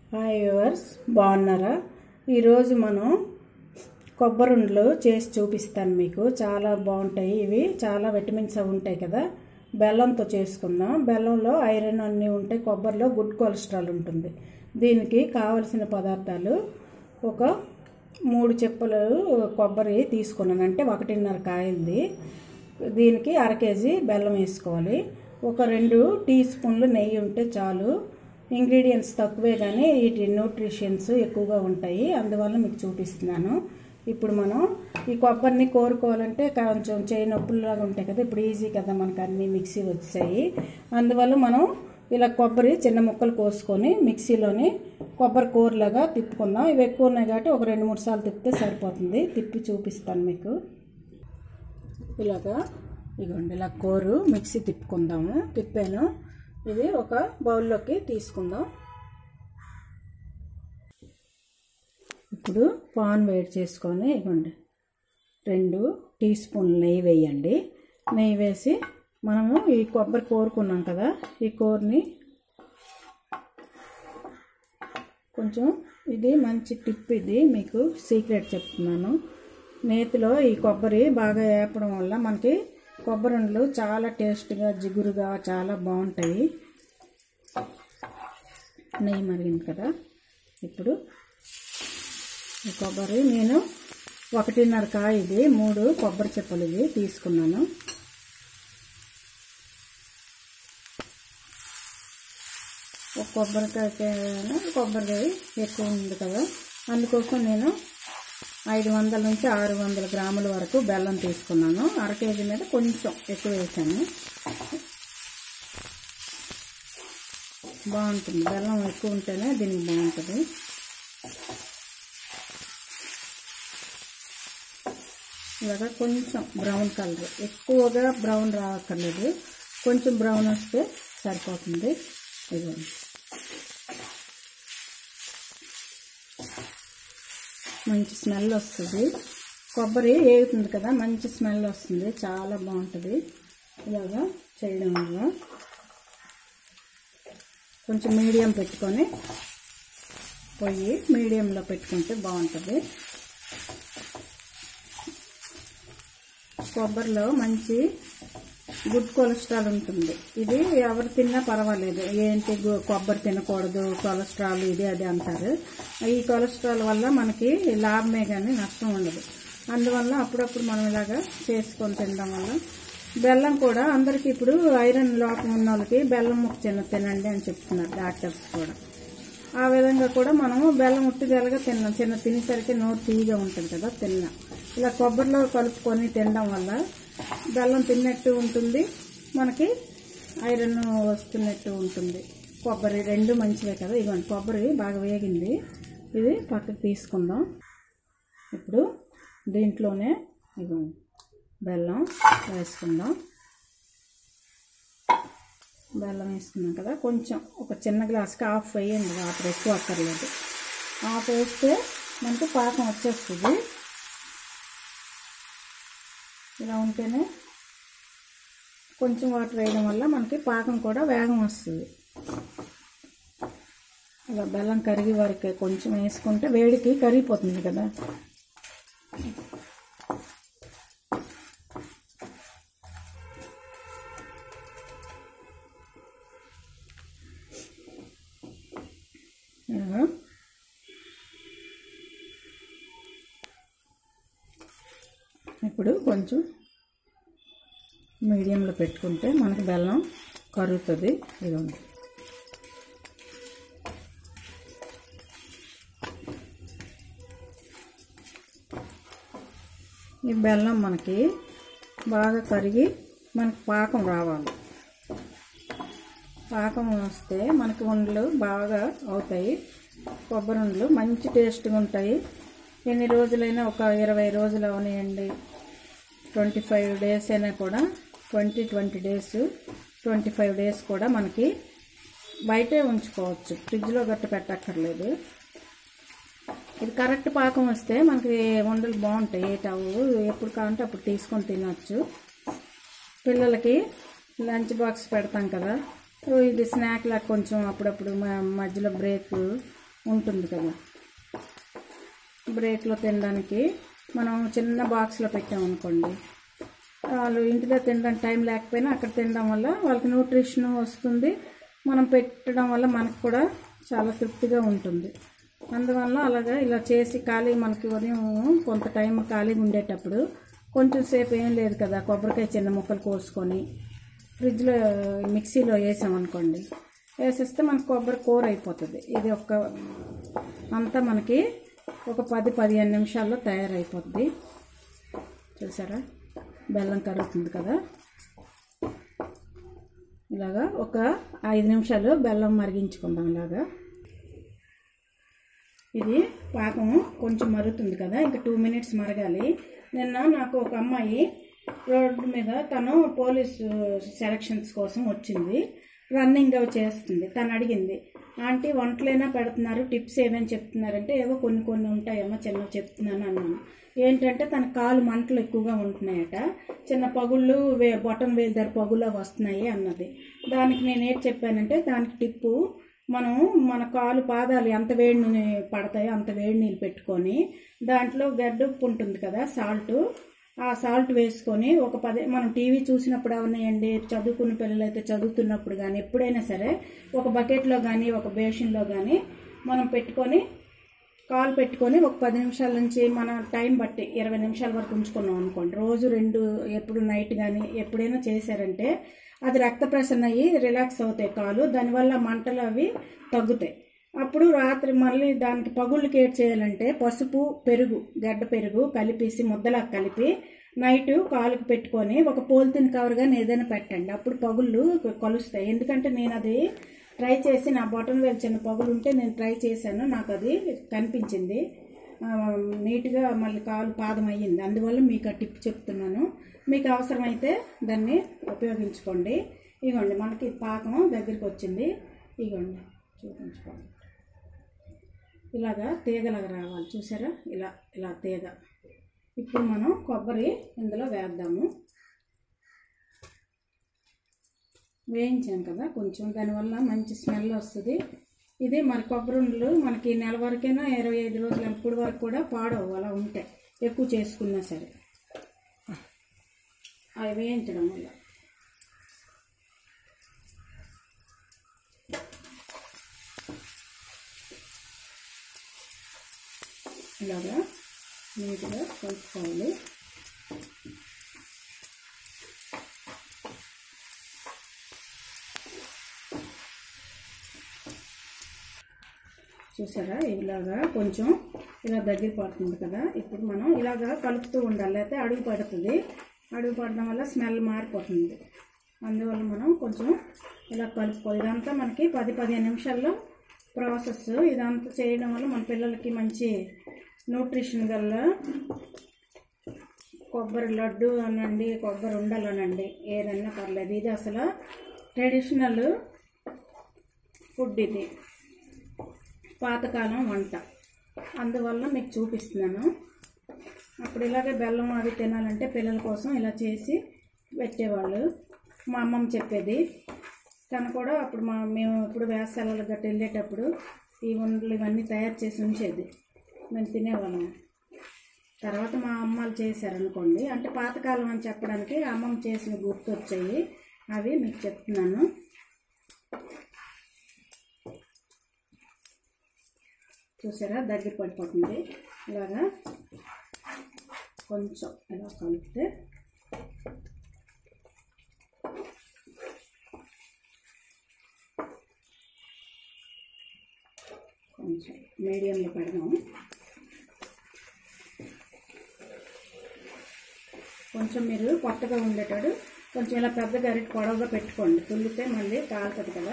hi viewers బాగున్నారా ఈరోజు మనం కొబ్బరుండలు చేసి చూపిస్తాను మీకు చాలా బాగుంటాయి ఇవి చాలా విటమిన్స్ అవి ఉంటాయి కదా బెల్లంతో చేసుకుందాం బెల్లంలో ఐరన్ అన్నీ ఉంటాయి కొబ్బరిలో గుడ్ కొలెస్ట్రాల్ ఉంటుంది దీనికి కావలసిన పదార్థాలు ఒక మూడు చెప్పులు కొబ్బరి తీసుకున్నాను అంటే ఒకటిన్నర కాయలది దీనికి అర కేజీ బెల్లం వేసుకోవాలి ఒక రెండు టీ స్పూన్లు నెయ్యి ఉంటే చాలు ఇంగ్రీడియంట్స్ తక్కువే కానీ వీటి న్యూట్రిషన్స్ ఎక్కువగా ఉంటాయి అందువల్ల మీకు చూపిస్తున్నాను ఇప్పుడు మనం ఈ కొబ్బరిని కోరుకోవాలంటే కొంచెం చేయి నొప్పుల్లాగా ఉంటాయి కదా ఇప్పుడు ఈజీ కదా మనకు అన్ని మిక్సీ వచ్చాయి అందువల్ల మనం ఇలా కొబ్బరి చిన్న ముక్కలు కోసుకొని మిక్సీలోని కొబ్బరి కూరలాగా తిప్పుకుందాం ఇవి ఎక్కువ ఉన్నాయి కాబట్టి ఒక రెండు మూడు సార్లు తిప్పితే సరిపోతుంది తిప్పి చూపిస్తాను మీకు ఇలాగా ఇదిగోండి ఇలా కోరు మిక్సీ తిప్పుకుందాము తిప్పాను ఇది ఒక బౌల్లోకి తీసుకుందాం ఇప్పుడు పాన్ వేడి చేసుకొని ఇవ్వండి రెండు టీ స్పూన్లు నెయ్యి వేయండి నెయ్యి వేసి మనము ఈ కొబ్బరి కోరుకున్నాం కదా ఈ కూరని కొంచెం ఇది మంచి టిప్ ఇది మీకు సీక్రెట్ చెప్తున్నాను నేతిలో ఈ కొబ్బరి బాగా వేపడం వల్ల మనకి కొబ్బరి ఉండలు చాలా టేస్ట్గా జిగురుగా చాలా బాగుంటాయి నెయ్యి మరిగింది కదా ఇప్పుడు ఈ కొబ్బరి నేను ఒకటిన్నర కాయ ఇది మూడు కొబ్బరి చెప్పులు ఇవి తీసుకున్నాను ఒక కొబ్బరికాయ కొబ్బరి ఎక్కువ ఉంది కదా అందుకోసం నేను ఐదు వందల నుంచి ఆరు వందల గ్రాముల వరకు బెల్లం తీసుకున్నాను అర కేజీ మీద కొంచెం ఎక్కువ వేసాను బాగుంటుంది బెల్లం ఎక్కువ ఉంటేనే దీనికి బాగుంటుంది ఇలాగా కొంచెం బ్రౌన్ కలర్ ఎక్కువగా బ్రౌన్ రావక్కర్లేదు కొంచెం బ్రౌన్ వస్తే సరిపోతుంది ఇదిగోండి మంచి స్మెల్ వస్తుంది కొబ్బరి వేగుతుంది కదా మంచి స్మెల్ వస్తుంది చాలా బాగుంటుంది ఇలాగా చేయడం వల్ల కొంచెం మీడియం పెట్టుకొని పొయ్యి మీడియంలో పెట్టుకుంటే బాగుంటుంది కొబ్బరిలో మంచి గుడ్ కొలెస్ట్రాల్ ఉంటుంది ఇది ఎవరు తిన్నా పర్వాలేదు ఏంటి కొబ్బరి తినకూడదు కొలెస్ట్రాల్ ఇది అది అంటారు ఈ కొలెస్ట్రాల్ వల్ల మనకి లాభమే కానీ నష్టం ఉండదు అందువల్ల అప్పుడప్పుడు మనం ఇలాగా చేసుకొని తినడం వల్ల బెల్లం కూడా అందరికీ ఇప్పుడు ఐరన్ లోపం ఉన్న వాళ్ళకి బెల్లం ముక్క చిన్న తినండి అని చెప్తున్నారు డాక్టర్స్ కూడా ఆ విధంగా కూడా మనము బెల్లం ఉట్టుదలగా తిన్నాం చిన్న తినేసరికి నోరు తీయగా ఉంటుంది కదా తిన్నాం ఇలా కొబ్బరిలో కలుపుకొని తినడం వల్ల బెల్లం తిన్నట్టు ఉంటుంది మనకి ఐరన్ వస్తున్నట్టు ఉంటుంది కొబ్బరి రెండు మంచివే కదా ఇవ్వండి కొబ్బరి బాగా వేగింది ఇది పక్కకు తీసుకుందాం ఇప్పుడు దీంట్లోనే ఇవ్వండి బెల్లం వేసుకుందాం బెల్లం వేసుకున్నాం కదా కొంచెం ఒక చిన్న గ్లాస్కి హాఫ్ వేయండి వాటర్ ఎక్కువ అక్కర్లేదు హాఫ్ వేస్తే మనకి పాకం వచ్చేస్తుంది ఇలా ఉంటేనే కొంచెం వాటర్ వేయడం వల్ల మనకి పాకం కూడా వేగం వస్తుంది ఇలా బెల్లం కరిగి వరకే కొంచెం వేసుకుంటే వేడికి కరిగిపోతుంది కదా ఇప్పుడు కొంచెం మీడియంలో పెట్టుకుంటే మనకి బెల్లం కరుగుతుంది ఇదండి ఈ బెల్లం మనకి బాగా కరిగి మనకి పాకం రావాలి పాకం వస్తే మనకి ఉండలు బాగా అవుతాయి కొబ్బరి ఉండలు మంచి టేస్ట్గా ఉంటాయి ఎన్ని రోజులైనా ఒక ఇరవై రోజులు అవనియండి ట్వంటీ ఫైవ్ డేస్ అయినా కూడా twenty twenty days twenty five days కూడా మనకి బయటే ఉంచుకోవచ్చు ఫ్రిడ్జ్లో గట్టి పెట్టక్కర్లేదు ఇది కరెక్ట్ పాకం వస్తే మనకి వండలు బాగుంటాయి ఏటావు ఎప్పుడు కావాలంటే అప్పుడు తీసుకొని తినచ్చు పిల్లలకి లంచ్ బాక్స్ పెడతాం కదా ఇది స్నాక్ లాగా కొంచెం అప్పుడప్పుడు మ- మధ్యలో బ్రేక్ ఉంటుంది కదా బ్రేక్లో తినడానికి మనం చిన్న బాక్స్లో పెట్టామనుకోండి వాళ్ళు ఇంటిలో తినడానికి టైం లేకపోయినా అక్కడ తినడం వల్ల వాళ్ళకి న్యూట్రిషన్ వస్తుంది మనం పెట్టడం వల్ల మనకు కూడా చాలా తృప్తిగా ఉంటుంది అందువల్ల అలాగా ఇలా చేసి ఖాళీ మనకి ఉదయం కొంత టైం ఖాళీగా ఉండేటప్పుడు కొంచెం సేపు ఏం లేదు కదా కొబ్బరికాయ చిన్న ముక్కలు కోసుకొని ఫ్రిడ్జ్లో మిక్సీలో వేసామనుకోండి వేసేస్తే మనకు కొబ్బరి కూర అయిపోతుంది ఇది ఒక అంతా మనకి ఒక పది పదిహేను నిమిషాల్లో తయారైపోద్ది చూసారా బెల్లం కరుగుతుంది కదా ఇలాగా ఒక ఐదు నిమిషాలు బెల్లం మరిగించుకుందాం ఇలాగా ఇది పాకం కొంచెం మరుగుతుంది కదా ఇంకా టూ మినిట్స్ మరగాలి నిన్న నాకు ఒక అమ్మాయి రోడ్డు మీద తను పోలీసు సెలక్షన్స్ కోసం వచ్చింది రన్నింగ్ అవి చేస్తుంది తను అడిగింది ఆంటీ వంటలైనా పెడుతున్నారు టిప్స్ ఏమేమి చెప్తున్నారంటే ఏవో కొన్ని కొన్ని ఉంటాయమ్మా చిన్నవి చెప్తున్నాను అన్నాను ఏంటంటే తన కాలు మంటలు ఎక్కువగా ఉంటున్నాయట చిన్న పగుళ్ళు వే బొటం వేలు దగ్గర పగులు అవి వస్తున్నాయి అన్నది దానికి నేను ఏం చెప్పానంటే దానికి టిప్పు మనం మన కాలు పాదాలు ఎంత వేడి నూనె పడతాయో అంత వేడి నీళ్ళు పెట్టుకొని దాంట్లో గడ్డ ఉప్పు ఉంటుంది కదా సాల్ట్ ఆ సాల్ట్ వేసుకొని ఒక పది మనం టీవీ చూసినప్పుడు అవన్నాయండి చదువుకున్న పిల్లలు అయితే చదువుతున్నప్పుడు కానీ ఎప్పుడైనా సరే ఒక బకెట్లో కానీ ఒక బేషన్లో కానీ మనం పెట్టుకొని కాలు పెట్టుకొని ఒక పది నిమిషాల నుంచి మన టైం బట్టి ఇరవై నిమిషాల వరకు ఉంచుకున్నాం అనుకోండి రోజు రెండు ఎప్పుడు నైట్ కానీ ఎప్పుడైనా చేశారంటే అది రక్త ప్రసరణ అయ్యి రిలాక్స్ అవుతాయి కాలు దానివల్ల మంటలు అవి తగ్గుతాయి అప్పుడు రాత్రి మళ్ళీ దానికి పగుళ్ళకి ఏడ్ చేయాలంటే పసుపు పెరుగు గడ్డ పెరుగు కలిపేసి ముద్దలా కలిపి నైట్ కాలుకి పెట్టుకొని ఒక పోలిథిన్ కవర్ కానీ ఏదైనా పెట్టండి అప్పుడు పగుళ్ళు కలుస్తాయి ఎందుకంటే నేను అది ట్రై చేసి నా బొటన్ వేలు చిన్న పగులు ఉంటే నేను ట్రై చేశాను నాకు అది కనిపించింది ఆ, నీట్గా మళ్ళీ కాలు పాదం అయ్యింది అందువల్ల మీకు ఆ టిప్ చెప్తున్నాను మీకు అవసరమైతే దాన్ని ఉపయోగించుకోండి ఇగోండి మనకి పాకం దగ్గరికి వచ్చింది ఇగోండి చూపించుకోండి ఇలాగా తీగలాగా రావాలి చూసారా ఇలా ఇలా తీగ ఇప్పుడు మనం కొబ్బరి ఇందులో వేద్దాము వేయించాం కదా కొంచెం దానివల్ల మంచి స్మెల్ వస్తుంది ఇది మరి కొబ్బరి ఉండలు మనకి నెల వరకైనా ఇరవై ఐదు రోజులు అప్పుడు వరకు కూడా పాడవు అలా ఉంటాయి ఎక్కువ చేసుకున్నా సరే అవి వేయించడం వల్ల ఇలాగా నీట్గా కలుపుకోవాలి చూసారా ఇలాగా కొంచెం ఇలా దగ్గర పడుతుంది కదా ఇప్పుడు మనం ఇలాగా కలుపుతూ ఉండాలి లేకపోతే అడుగు పడుతుంది అడుగు పడడం వల్ల స్మెల్ మారిపోతుంది అందువల్ల మనం కొంచెం ఇలా కలుపుకోవాలి ఇదంతా మనకి పది పదిహేను నిమిషాల్లో ప్రాసెస్ ఇదంతా చేయడం వల్ల మన పిల్లలకి మంచి న్యూట్రిషన్ గల కొబ్బరి లడ్డు అనండి కొబ్బరి ఉండలు అనండి ఏదన్నా పర్లేదు ఇది అసలు ట్రెడిషనల్ ఫుడ్ ఇది పాతకాలం వంట అందువల్ల మీకు చూపిస్తున్నాను అప్పుడు ఇలాగే బెల్లం అవి తినాలంటే పిల్లల కోసం ఇలా చేసి పెట్టేవాళ్ళు మా అమ్మమ్మ చెప్పేది తను కూడా అప్పుడు మా మేము ఇప్పుడు వేసవాళ్ళ గట్ట వెళ్ళేటప్పుడు ఈ వంటలు ఇవన్నీ తయారు చేసి ఉంచేది మేము తినేవాళ్ళం తర్వాత మా అమ్మలు చేశారనుకోండి అంటే పాతకాలం అని చెప్పడానికి అమ్మమ్మ చేసిన గుర్తు వచ్చాయి అవి మీకు చెప్తున్నాను చూసారా దగ్గర పడిపోతుంది ఇలాగా కొంచెం ఇలా కలిపితే కొంచెం మీడియంలో పెడదాం కొంచెం మీరు కొత్తగా ఉండేటాడు కొంచెం ఇలా పెద్ద గరిట పొడవుగా పెట్టుకోండి తుల్లితే మళ్ళీ కాలుతుంది కదా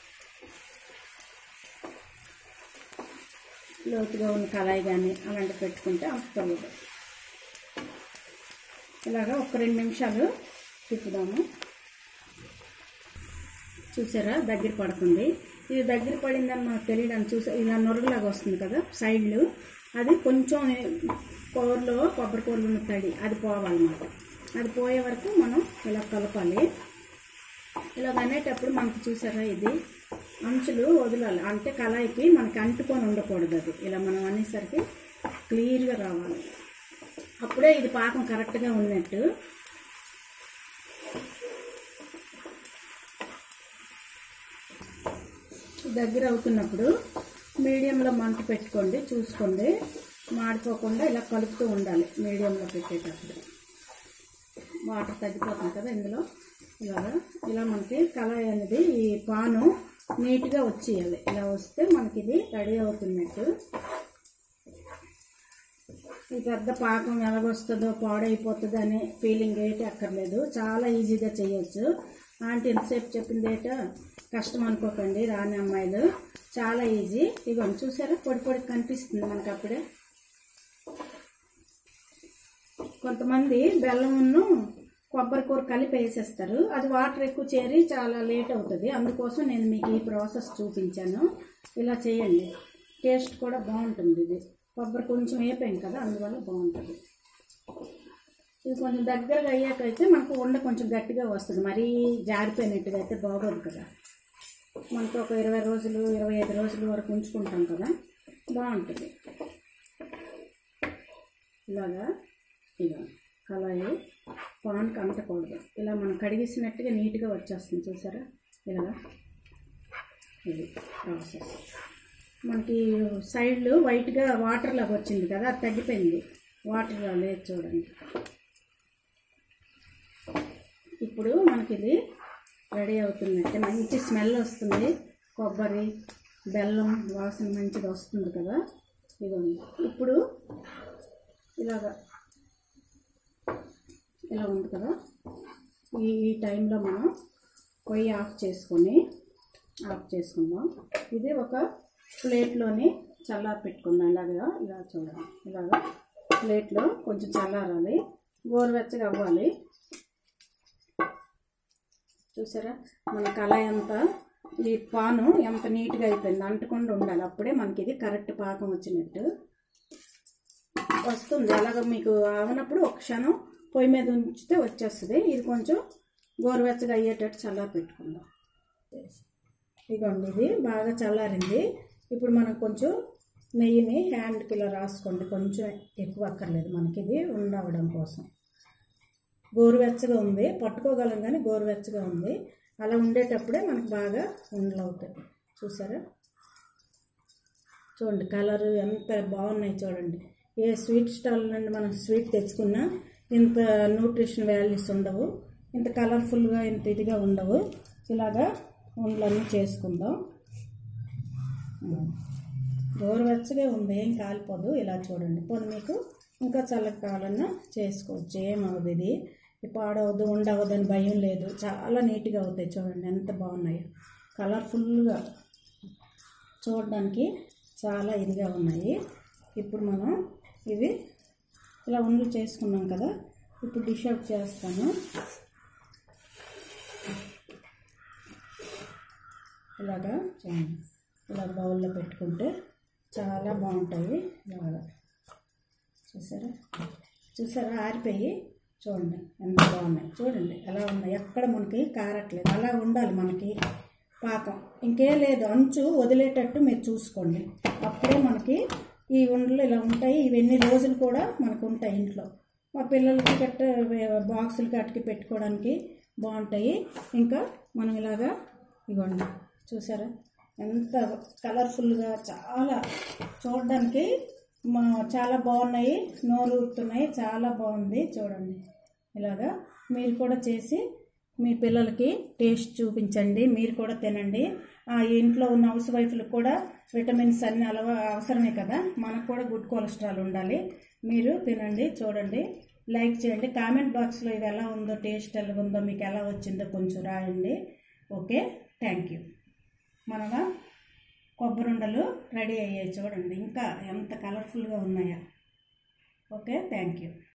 లోతుగా ఉన్న కళాయి కానీ అలాంటివి పెట్టుకుంటే వస్తుంది ఇలాగా ఒక రెండు నిమిషాలు తిప్పుదాము చూసారా దగ్గర పడుతుంది ఇది దగ్గర పడిందని మనకు తెలియడానికి చూసా ఇలా నొరుగులాగా వస్తుంది కదా సైడ్లు అది కొంచెం కూరలో కొబ్బరి కూరలో ఉన్న తడి అది పోవాలన్నమాట అది పోయే వరకు మనం ఇలా కలపాలి ఇలా అనేటప్పుడు మనకు చూసారా ఇది అంచులు వదలాలి అంటే కళాయికి మనకి అంటుకొని ఉండకూడదు అది ఇలా మనం అనేసరికి క్లియర్గా రావాలి అప్పుడే ఇది పాకం కరెక్ట్గా ఉన్నట్టు దగ్గర అవుతున్నప్పుడు మీడియంలో మంట పెట్టుకోండి చూసుకోండి మాడిపోకుండా ఇలా కలుపుతూ ఉండాలి మీడియంలో పెట్టేటప్పుడు వాటర్ తగ్గిపోతుంది కదా ఇందులో ఇలాగా ఇలా మనకి కళాయి అనేది ఈ పాను నీట్గా వచ్చేయాలి ఇలా వస్తే మనకి ఇది రెడీ అవుతున్నట్టు ఈ పెద్ద పాకం ఎలాగొస్తుందో పాడైపోతుందో అనే ఫీలింగ్ ఏంటి అక్కర్లేదు చాలా ఈజీగా చేయొచ్చు ఆంటీ ఎంతసేపు చెప్పింది ఏట కష్టం అనుకోకండి రాని అమ్మాయిలు చాలా ఈజీ ఇవ్వండి చూసారా పొడి పొడి కనిపిస్తుంది మనకు అప్పుడే కొంతమంది బెల్లమును కొబ్బరి కూర కలిపి వేసేస్తారు అది వాటర్ ఎక్కువ చేరి చాలా లేట్ అవుతుంది అందుకోసం నేను మీకు ఈ ప్రాసెస్ చూపించాను ఇలా చేయండి టేస్ట్ కూడా బాగుంటుంది ఇది కొబ్బరి కొంచెం వేపాం కదా అందువల్ల బాగుంటుంది ఇది కొంచెం దగ్గరగా అయ్యాకైతే మనకు ఉండ కొంచెం గట్టిగా వస్తుంది మరీ జారిపోయినట్టుగా అయితే బాగోదు కదా మనకు ఒక ఇరవై రోజులు ఇరవై ఐదు రోజుల వరకు ఉంచుకుంటాం కదా బాగుంటుంది ఇలాగా ఇలా కళాయి పాన్కి అంటకూడదు ఇలా మనం కడిగేసినట్టుగా నీట్గా వచ్చేస్తుంది చూసారా ఇలాగా ఇది ప్రాసెస్ మనకి సైడ్లు వైట్గా వాటర్ లాగా వచ్చింది కదా అది తగ్గిపోయింది వాటర్ లేదు చూడండి ఇప్పుడు మనకి ఇది రెడీ అవుతున్నట్టే మంచి స్మెల్ వస్తుంది కొబ్బరి బెల్లం వాసన మంచిగా వస్తుంది కదా ఇదిగోండి ఇప్పుడు ఇలాగా ఇలా ఉంది కదా ఈ ఈ టైంలో మనం పొయ్యి ఆఫ్ చేసుకొని ఆఫ్ చేసుకుందాం ఇది ఒక ప్లేట్లోని చల్లారి పెట్టుకుందాం ఇలాగా ఇలా చూడండి ఇలాగా ప్లేట్లో కొంచెం చల్లారాలి గోరువెచ్చగా అవ్వాలి చూసారా మన కళాయి అంతా ఈ పాను ఎంత నీట్గా అయిపోయింది అంటకుండా ఉండాలి అప్పుడే మనకి ఇది కరెక్ట్ పాకం వచ్చినట్టు వస్తుంది అలాగ మీకు అవనప్పుడు ఒక క్షణం పొయ్యి మీద ఉంచితే వచ్చేస్తుంది ఇది కొంచెం గోరువెచ్చగా అయ్యేటట్టు చల్లారి పెట్టుకుందాం ఇదిగోండి ఇది బాగా చల్లారింది ఇప్పుడు మనం కొంచెం నెయ్యిని హ్యాండ్కి ఇలా రాసుకోండి కొంచెం ఎక్కువ అక్కర్లేదు మనకి ఇది ఉండవడం కోసం గోరువెచ్చగా ఉంది పట్టుకోగలం కానీ గోరువెచ్చగా ఉంది అలా ఉండేటప్పుడే మనకు బాగా ఉండలు అవుతాయి చూసారా చూడండి కలర్ ఎంత బాగున్నాయి చూడండి ఏ స్వీట్ స్టాల్ నుండి మనం స్వీట్ తెచ్చుకున్నా ఇంత న్యూట్రిషన్ వాల్యూస్ ఉండవు ఇంత కలర్ఫుల్గా ఇంత ఇదిగా ఉండవు ఇలాగా ఉండలన్నీ చేసుకుందాం గోరువెచ్చగా ఉంది ఏం కాలిపోదు ఇలా చూడండి పోనీ మీకు ఇంకా చల్లగా కావాలన్నా చేసుకోవచ్చు ఏమవుదు ఇది పాడవద్దు ఉండవద్దు అని భయం లేదు చాలా నీట్గా అవుతాయి చూడండి ఎంత బాగున్నాయో కలర్ఫుల్గా చూడడానికి చాలా ఇదిగా ఉన్నాయి ఇప్పుడు మనం ఇవి ఇలా ఉండి చేసుకున్నాం కదా ఇప్పుడు డిష్ అవుట్ చేస్తాను ఇలాగా చూడండి ఇలా బౌల్లో పెట్టుకుంటే చాలా బాగుంటాయి ఇలాగా చూసారా చూసారా ఆరిపోయి చూడండి ఎంత బాగున్నాయి చూడండి ఎలా ఉన్నాయి ఎక్కడ మనకి కారట్లేదు అలా ఉండాలి మనకి పాకం ఇంకేం లేదు అంచు వదిలేటట్టు మీరు చూసుకోండి అప్పుడే మనకి ఈ ఉండలు ఇలా ఉంటాయి ఇవన్నీ రోజులు కూడా మనకు ఉంటాయి ఇంట్లో మా పిల్లలకి గట్ట బాక్సులు కట్టుకి పెట్టుకోవడానికి బాగుంటాయి ఇంకా మనం ఇలాగా ఇవ్వండి చూసారా ఎంత కలర్ఫుల్గా చాలా చూడడానికి మా చాలా బాగున్నాయి నోరు ఊరుతున్నాయి చాలా బాగుంది చూడండి ఇలాగా మీరు కూడా చేసి మీ పిల్లలకి టేస్ట్ చూపించండి మీరు కూడా తినండి ఆ ఇంట్లో ఉన్న హౌస్ వైఫ్లకు కూడా విటమిన్స్ అన్ని అలవా అవసరమే కదా మనకు కూడా గుడ్ కొలెస్ట్రాల్ ఉండాలి మీరు తినండి చూడండి లైక్ చేయండి కామెంట్ బాక్స్లో ఇది ఎలా ఉందో టేస్ట్ ఎలా ఉందో మీకు ఎలా వచ్చిందో కొంచెం రాయండి ఓకే థ్యాంక్ యూ మన కొబ్బరుండలు రెడీ అయ్యాయి చూడండి ఇంకా ఎంత కలర్ఫుల్గా ఉన్నాయో ఓకే థ్యాంక్ యూ